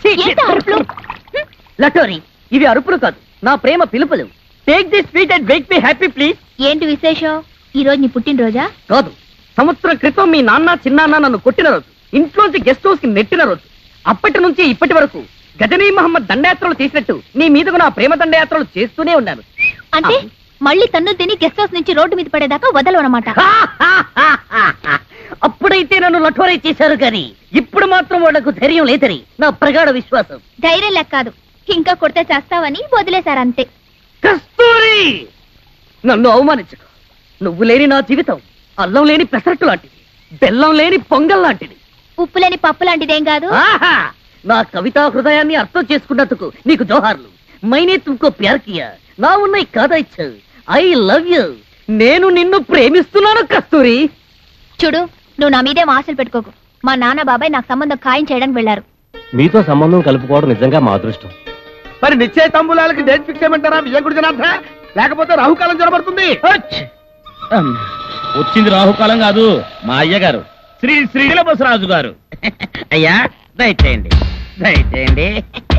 ఏంటి అరుపులు? లటోరి ఇవి అరుపులు కాదు నా ప్రేమ పిలుపులు take this sweet and make me happy please ఏంటి విశేషం ఈ రోజు నీ పుట్టినరోజా కాదు సంవత్సరం క్రితం మీ నాన్న చిన్నాన్న నన్ను కొట్టిన రోజు ఇంట్లోంచి గెస్ట్ హౌస్ కి నెట్టిన రోజు అప్పటి నుంచి ఇప్పటి వరకు గజనీ మహమ్మద్ దండయాత్రలు చేసినట్టు నీ మీదకు నా ప్రేమ దండయాత్రలు చేస్తూనే ఉన్నాను అంటే మళ్ళీ తన్ను తిని గెస్ట్ హౌస్ నుంచి రోడ్డు మీద పడేదాకా వదలవన్నమాట అప్పుడైతే నన్ను లఠోరై చేశారు కానీ ఇప్పుడు మాత్రం వాళ్లకు ధైర్యం లేదని నా ప్రగాఢ విశ్వాసం ధైర్యం లెక్క కాదు ఇంకా కొడితే చేస్తావని వదిలేశారంతే కస్తూరి నన్ను అవమానించకు నువ్వు లేని నా జీవితం అల్లం లేని పెసరట్టు లాంటిది బెల్లం లేని పొంగల్ లాంటిది ఉప్పు లేని పప్పు లాంటిదేం కాదు ఆహా నా కవితా హృదయాన్ని అర్థం చేసుకున్నందుకు నీకు జోహార్లు మైనే తుమ్కో ప్యార్ కియా నా ఉన్నాయి కాదా ఇచ్చు ఐ లవ్ యూ నేను నిన్ను ప్రేమిస్తున్నాను కస్తూరి చూడు నువ్వు నా మీదేం ఆశలు పెట్టుకోకు మా నాన్న బాబాయ్ నాకు సంబంధం ఖాయం చేయడానికి వెళ్ళారు మీతో సంబంధం కలుపుకోవడం నిజంగా మా అదృష్టం మరి నిశ్చయ తంబులాలకి డేట్ ఫిక్స్ చేయమంటారా విజయకుడి జనార్దన లేకపోతే రాహుకాలం జరబడుతుంది వచ్చింది రాహుకాలం కాదు మా అయ్య గారు శ్రీ శ్రీలబసరాజు గారు అయ్యా దయచేయండి దయచేయండి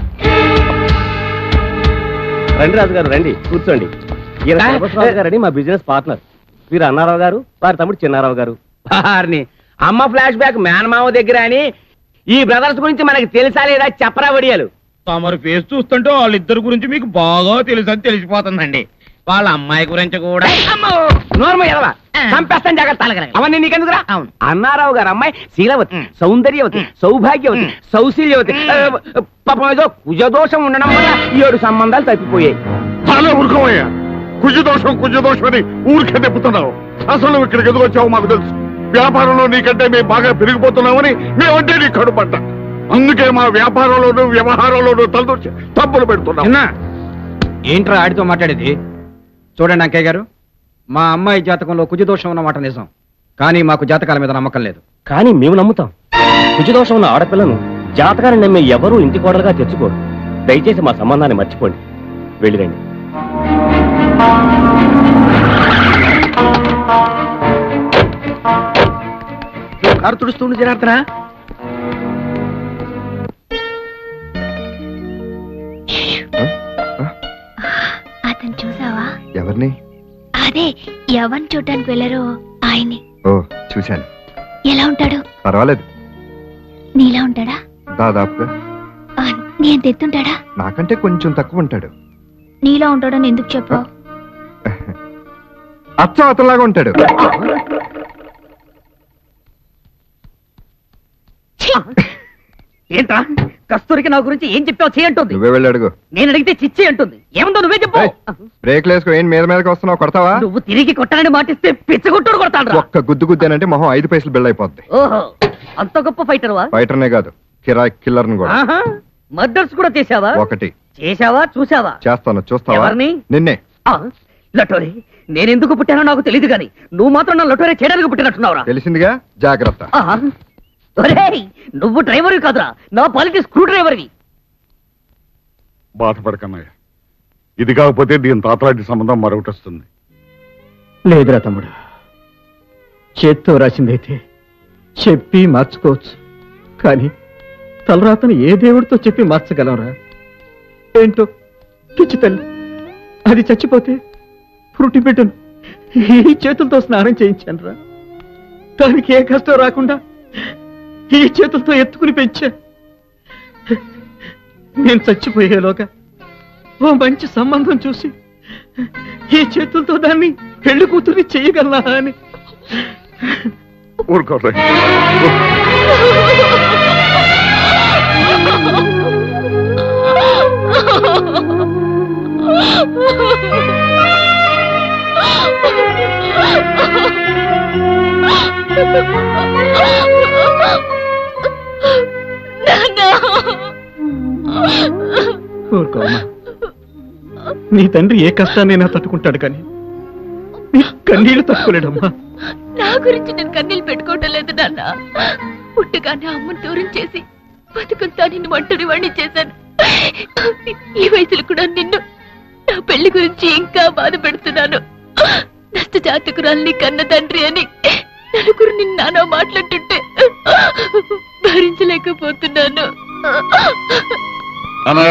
రండి రాజు గారు రండి కూర్చోండి ఈయన ఆ, సర్వస్వరాజు గారని మా బిజినెస్ పార్ట్నర్ వీరు అన్నారావు గారు వారి తమ్ముడు చిన్నారావు గారు వారిని అమ్మ ఫ్లాష్ బ్యాక్ మేనమావ దగ్గర అని ఈ బ్రదర్స్ గురించి మనకి తెలుసా లేదా చెప్పరా వడియాలు తమరు ఫేస్ చూస్తుంటే వాళ్ళిద్దరి గురించి మీకు బాగా తెలుసు అని తెలిసిపోతుందండి వాళ్ళ అమ్మాయి గురించి కూడా నోర్మ ఎదవా చంపేస్తాను జాగ్రత్త అవన్నీ నీకెందుకురా అవును. అన్నారావు గారు అమ్మాయి శీలవతి ఉం. సౌందర్యవతి ఉం. సౌభాగ్యవతి ఉం. సౌశీల్యవతి ఉం. ఆ, పాపం ఏదో కుజదోషం ఉండడం వల్ల ఈ ఏడు సంబంధాలు తప్పిపోయాయి చాలా ఊరుకోవయ్యా కుజదోషం కుజదోషం అని ఊరికే తెప్పుతున్నావు అసలు నువ్వు ఇక్కడికి ఎందుకు వచ్చావు మాకు తెలుసు వ్యాపారంలో నీకంటే మేము బాగా పెరిగిపోతున్నామని మేమంటే నీ కడుపడ్డ అందుకే మా వ్యాపారంలోనూ వ్యవహారంలోనూ తలదూర్చి తప్పులు పెడుతున్నావు ఏంట్రా ఆడితో మాట్లాడేది చూడండి అంకయ్య గారు మా అమ్మాయి జాతకంలో కుజదోషం ఉన్నమాట నిజం కానీ మాకు జాతకాల మీద నమ్మకం లేదు కానీ మేము నమ్ముతాం కుజదోషం ఉన్న ఆడపిల్లను జాతకాన్ని నమ్మే ఎవరూ ఇంటి కోడలుగా తెచ్చుకోరు దయచేసి మా సంబంధాన్ని మర్చిపోండి వెళ్ళిరండి కారు తుడుస్తుండు జనార్దన అతను చూసావా ఎవరిని అదే ఎవరిని చూడటానికి వెళ్ళారో ఆయన్ని ఓ చూశాను ఎలా ఉంటాడు పర్వాలేదు నీలా ఉంటాడా దాదాపుగా ఆ, నీ అంత ఎత్తుంటాడా నాకంటే కొంచెం తక్కువ ఉంటాడు నీలా ఉంటాడని ఎందుకు చెప్పావు అచ్చం అతనిలాగా ఉంటాడు ఏంట్రా కస్తూరికి నా గురించి ఏం చెప్పావు చేయంటుంది నువ్వే వెళ్ళి అడుగు నేను అడిగితే చిచ్చి అంటుంది ఏముందో నువ్వే చెప్పు ఏయ్. బ్రేక్లు వేసుకో ఏం మీద మీదకి వస్తున్నావు కొడతావా నువ్వు తిరిగి కొట్టాలని మాటిస్తే పిచ్చగొట్టుడు కొడతాడు ఒక్క గుద్దు గుద్దానంటే మొహం ఐదు పైసలు బిల్డ్ అయిపోద్ది ఓహో అంత గొప్ప ఫైటర్ వా ఫైటర్నే కాదు కిరాయి కిల్లర్ని కూడా మర్డర్స్ కూడా చేశావా ఒకటి చేశావా చూసావా చేస్తాను చూస్తావా ఎవరిని? నిన్నే ఆ, లటోరే నేనెందుకు పుట్టానో నాకు తెలియదు గాని నువ్వు మాత్రం నా లటోరే చేయడానికి పుట్టినట్టున్నావురా తెలిసిందిగా జాగ్రత్త ఆహా. ఒరేయ్ నువ్వు డ్రైవర్వి కాదురా నా పాలిటీ స్క్రూ డ్రైవర్వి బాధపడకన్నయ్య ఇది కాకపోతే దీని తాతలాంటి సంబంధం మరొకటి వస్తుంది లేదురా తమ్ముడు చేత్తో రాసిందైతే చెప్పి మార్చుకోవచ్చు కానీ తలరాతను ఏ దేవుడితో చెప్పి మార్చగలరా ఏంటో పిచ్చి తల్లి అది చచ్చిపోతే పురుటి బిడ్డను ఈ చేతులతో స్నానం చేయించాను రా దానికి ఏ కష్టం రాకుండా ఈ చేతులతో ఎత్తుకుని పెంచా నేను చచ్చిపోయేలోగా ఓ మంచి సంబంధం చూసి ఈ చేతులతో దాన్ని పెళ్లి కూతుర్ని చేయగలనా అని ఊరుకోరయ్య ఊరుకోమ్మా నీ తండ్రి ఏ కష్టాన్నైనా తట్టుకుంటాడు కానీ నీ కన్నీళ్లు తట్టుకోలేడమ్మా నా గురించి నేను కన్నీళ్ళు పెట్టుకోవటం లేదు నాన్న పుట్టగానే అమ్మని దూరం చేసి బతుకంతా నిన్ను ఒంటరి వాణ్ణి చేశాను ఈ వయసులో కూడా నిన్ను నా పెళ్లి గురించి ఇంకా బాధ పెడుతున్నాను నష్ట జాతకురాల్ని కన్న తండ్రి అని నలుగురు నిన్ను నానో మాట్లాడుతుంటే భరించలేకపోతున్నాను అన్నయ్య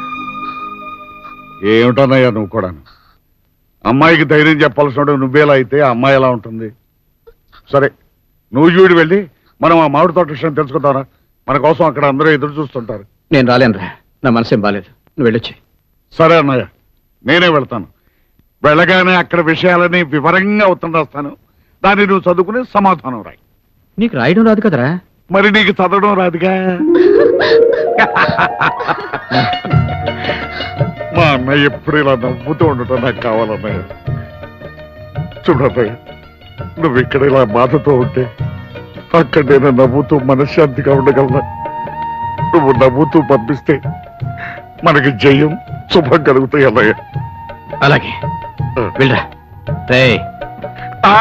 ఏమిటన్నయ్యా నువ్వు కూడా అమ్మాయికి ధైర్యం చెప్పాల్సిన నువ్వేలా అయితే ఆ అమ్మాయి ఎలా ఉంటుంది సరే నువ్వు చూడు వెళ్ళి మనం ఆ మామిడి తోట విషయం తెలుసుకుంటారా మన కోసం అక్కడ అందరూ ఎదురు చూస్తుంటారు నేను రాలేనురా నా మనసేం బాలేదు నువ్వు వెళ్ళొచ్చి సరే అన్నయ్య నేనే వెళ్తాను వెళ్ళగానే అక్కడ విషయాలని వివరంగా ఉత్తరం రాస్తాను దాన్ని నువ్వు చదువుకుని సమాధానం రాయి నీకు రాయడం రాదు కదరా మరి నీకు చదవడం రాదుగా మా అన్నయ్య ఎప్పుడు ఇలా నవ్వుతూ ఉండటం నాకు కావాలన్నయ్య చూడన్నయ్య నువ్వు ఇక్కడ ఇలా బాధతో ఉంటే అక్కడ నేను నవ్వుతూ మనశ్శాంతిగా ఉండగలనా నువ్వు నవ్వుతూ పంపిస్తే మనకి జయం శుభం కలుగుతాయి అన్నయ్య అలాగే వెళ్ళరా రే ఆ!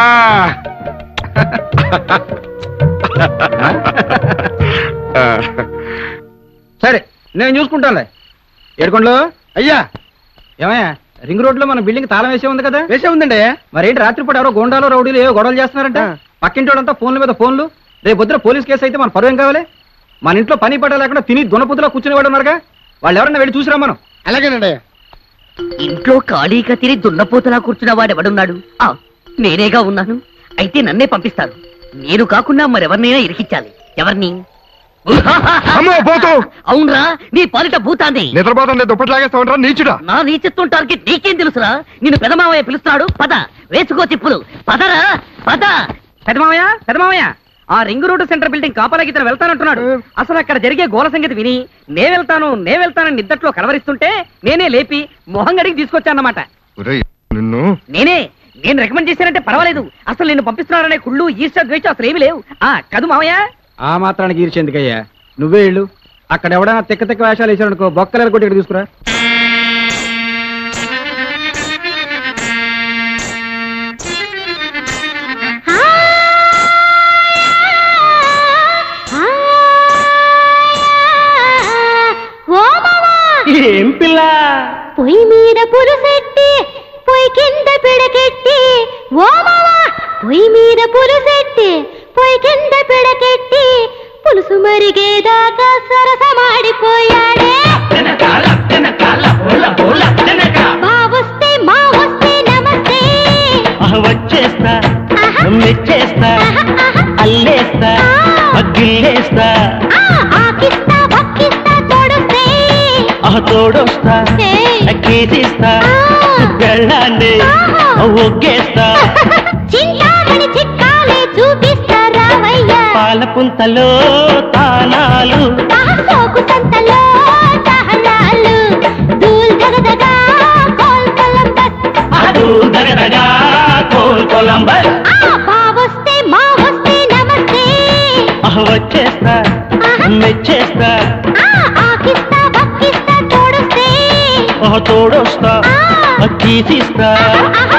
ఆ. సరే నేను చూసుకుంటానులే ఏడుకోండ్లు అయ్యా ఏమయ్యా రింగ్ రోడ్ లో మన బిల్డింగ్ తాళం వేసే ఉంది కదా వేసే ఉందండి మరేంటి రాత్రిపూట ఎవరో గోండాలు రౌడీలు ఏవో గొడవలు చేస్తున్నారంట పక్కింటోడంతా ఫోన్ల మీద ఫోన్లు రేపు పొద్దున పోలీస్ కేసు అయితే మన పరువు ఏం కావాలి మన ఇంట్లో పని పట్ట లేకుండా తిని దునపుద్దులో కూర్చునేవాడు ఉన్నారుగా వాళ్ళు ఎవరన్నా వెళ్ళి చూసిరా మనం అలాగేనండి ఇంట్లో ఖాళీగా తిరిగి దున్నపోతలా కూర్చున్న వాడెవడున్నాడు ఆ నేనేగా ఉన్నాను అయితే నన్నే పంపిస్తారు నేను కాకుండా మరెవరినైనా ఇరికించాలి ఎవరిని అమ్మో పోతూ అవునరా నీ పాలిట భూతాన్ని నిద్రపోతుండే దుప్పట్లాగేస్తావంటారా నీచుడా నా నీచిత్వం టార్గెట్ నీకేం తెలుసురా నిన్ను పెదమావయ్య పిలుస్తున్నాడు పద వేసుకో తిప్పులు పదరా పద పెదమావయ్య పెదమావయ్య ఆ రింగ్ రోడ్డు సెంటర్ బిల్డింగ్ కాపలాకి ఇతను వెళ్తానంటున్నాడు అసలు అక్కడ జరిగే గోల సంగతి విని నే వెళ్తాను నే వెళ్తానని నిద్దట్లో కలవరిస్తుంటే నేనే లేపి మొహం గడికి తీసుకొచ్చానమాట ఒరేయ్, నిన్ను నేనే నేను రికమెండ్ చేశానంటే పర్వాలేదు అసలు నిన్ను పంపిస్తున్నారనే కుళ్ళు ఈస్టర్ ద్వేషం అసలు ఏమీ లేవు ఆ కదు మావయ్య ఆ మాత్రానికి ఈర్చేందుకయ్యా నువ్వే ఇళ్ళు అక్కడ ఎవడైనా తిక్క తిక్క వేషాలు వేసాడనుకో బొక్కలు కొట్టి ఇక్కడ తీసుకురా ఓ మావా ఏం పిల్ల పొయ్యి మీద పులుసెట్టి పొయ్యి కింద పిడకెట్టి ఓ మావా పొయ్యి మీద పులుసెట్టి పొయ్యి కింద పిడకెట్టి పులుసు మరిగేదాకా సరసమాడిపోయాడే బావొస్తే మా వస్తే నమస్తే వచ్చేస్తా ఆహా. మెచ్చేస్తా ఆహా. అల్లేస్తా ఆ. అగ్గిల్లేస్తా ఆ, ఆకిస్తా బక్కిస్తా తోడుస్తే ఆ తోడొస్తా ఏయ్. కేసిస్తా ఆ. వెళ్ళండి ఆహా. ఒగ్గేస్తా చింతామణి చిట్కాలే చూపిస్తా రావయ్యా పాల పుంతలో తానాలు సోకు సంతలో దహనాలు దూల్ దగదగా కోల్ కొలంబస్ అదు దగదగా కోల్ కొలంబస్ ఆ బావొస్తే మా వస్తే నమస్తే ఆ వచ్చేస్తా ఆహా. మెచ్చేస్తా ఆ ఆకిస్తా బక్కిస్తా తోడుస్తే ఆ తోడొస్తా ఆ. తీసిస్తా ఆహా.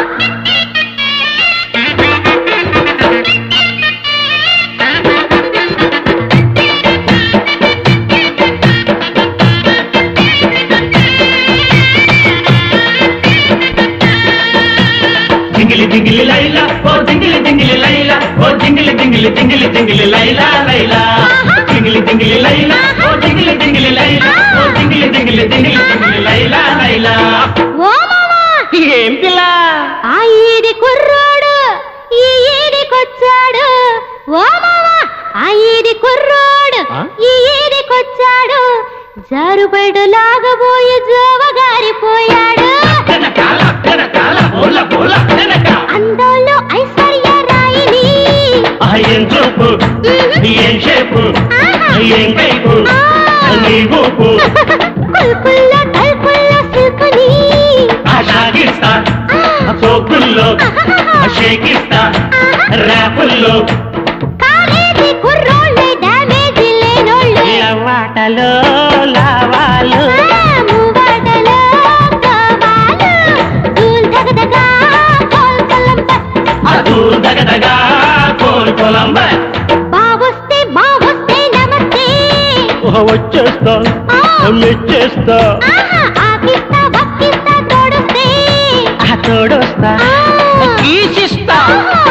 జింగిలి జింగిలి లైలా ఓ జింగిలి జింగిలి లైలా ఓ జింగిలి జింగిలి జింగిలి జింగిలి లైలా లైలా జింగిలి జింగిలి లైలా ఓ జింగిలి జింగిలి లైలా ఓ జింగిలి జింగిలి జింగిలి జింగిలి లైలా లైలా ఓ మావా ఏం పిల్ల ఆ ఈడి కుర్రోడు ఈ ఈడికొచ్చాడు ఓ మావా ఆ ఈడి కుర్రోడు ఆ? ఈ ఈడికొచ్చాడు జారుబడు లాగబోయి జోవగారిపోయాడు వెనకాల వెనకాల బోల బోల వెనక అందంలో ఐశ్వర్య రాయిని ఆ ఏం చూపు ఏం షేపు ఆహా. ఏం కైపు ఆ. నీ ఊపు కుల్కుల్లో కల్కుల్లో సిల్కుని ఆ షాగిస్తా ఆ సోకుల్లో ఆ షేకిస్తా ర్యాపుల్లో కాలేజీ కుర్రోళ్ళే డ్యామేజీ లేనోళ్ళే లవాటలో లావాలు ఆ, మూవాడలో కావాలు దూల్ దగదగా కోల్ కొలంబస్ అదు దగదగా కోల్ కొలంబస్ బావొస్తే మా వస్తే నమస్తే వచ్చేస్తా ఆ. మెచ్చేస్తా ఆహా, ఆకిస్తా బక్కిస్తా తోడుస్తే ఆ తోడొస్తా ఆ. తీసిస్తా ఆహా.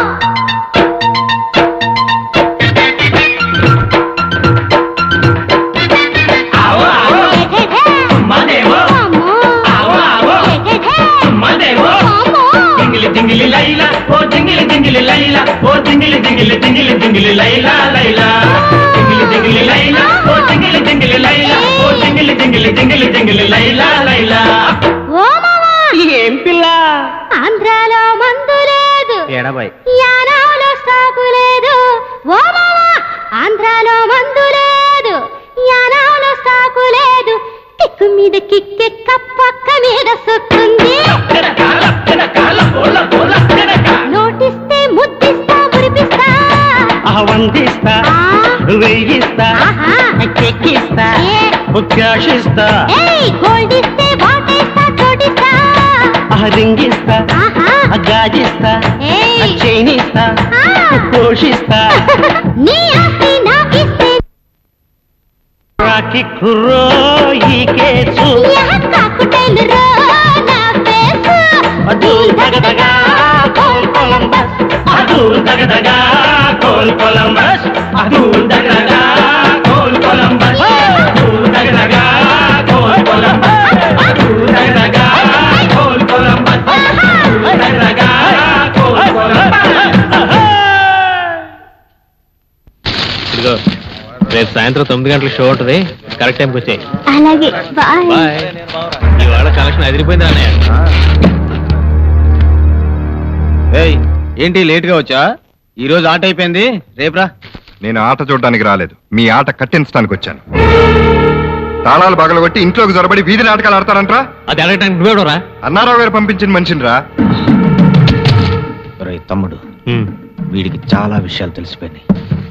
ఆవో, ఆవో. హే, హే, హే. జింగిలి జింగిలి జింగిలి జింగిలి లైలా లైలా జింగిలి జింగిలి లైలా ఓ జింగిలి జింగిలి లైలా ఓ జింగిలి జింగిలి జింగిలి జింగిలి లైలా లైలా ఓ మావా ఏం పిల్ల ఆంధ్రాలో మందు లేదు ఏడాబాయ్ యానాలో సాగు లేదు ఓ మావా ఆంధ్రాలో మందు లేదు యానాలో సాగు లేదు కిక్కు మీద కిక్కెక్క పక్క మీద సొక్కుంది తిరకాల తిరకాల పోల పోల తిరక నోటిస్తే ముద్దిస్తా మురిపిస్తా వందిస్తా ఆ, వెయ్యిస్తా ఆహా. చెక్కిస్తా ఏ, క్యాషిస్తా ఏయ్, గోల్డ్ ఇస్తే వాటేస్తా చోటిస్తా రింగిస్తా ఆహా గాజిస్తా ఏయ్, చైనిస్తా ఆ. పోషిస్తా నీ ఆస్తి నాకిస్తే రాకి కుర్రో ఈ కేసు కాకుటైలు రో నా ఫేసు అదు దగదగా కోల్ కొలంబస్ అదు దగదగా కోల్ కొలంబస్ అదు దగదగా కోల్ కొలంబస్ అదు దగదగా కోల్ కొలంబస్ అదు దగదగా కోల్ కొలంబస్ అదు దగదగా కోల్ కొలంబస్ ఇదిగో రేపు సాయంత్రం తొమ్మిది గంటలకు షో ఉంటుంది కరెక్ట్ టైంకి వచ్చాయి అలాగే బాయ్ బాయ్ ఇవాళ కలెక్షన్ అదిరిపోయింది అన్నయ్య ఏయ్ ఏంటి లేట్ గా వచ్చా ఈ రోజు ఆట అయిపోయింది రేపురా నేను ఆట చూడడానికి రాలేదు మీ ఆట కట్టించడానికి వచ్చాను తాళాలు పగలగొట్టి ఇంట్లోకి జొరబడి వీధి నాటకాలు ఆడతారంట్రా అది అడగటానికి నువ్వేడోరా అన్నారావు గారు పంపించిన మనిషిని రా రే తమ్ముడు వీడికి చాలా విషయాలు తెలిసిపోయినాయి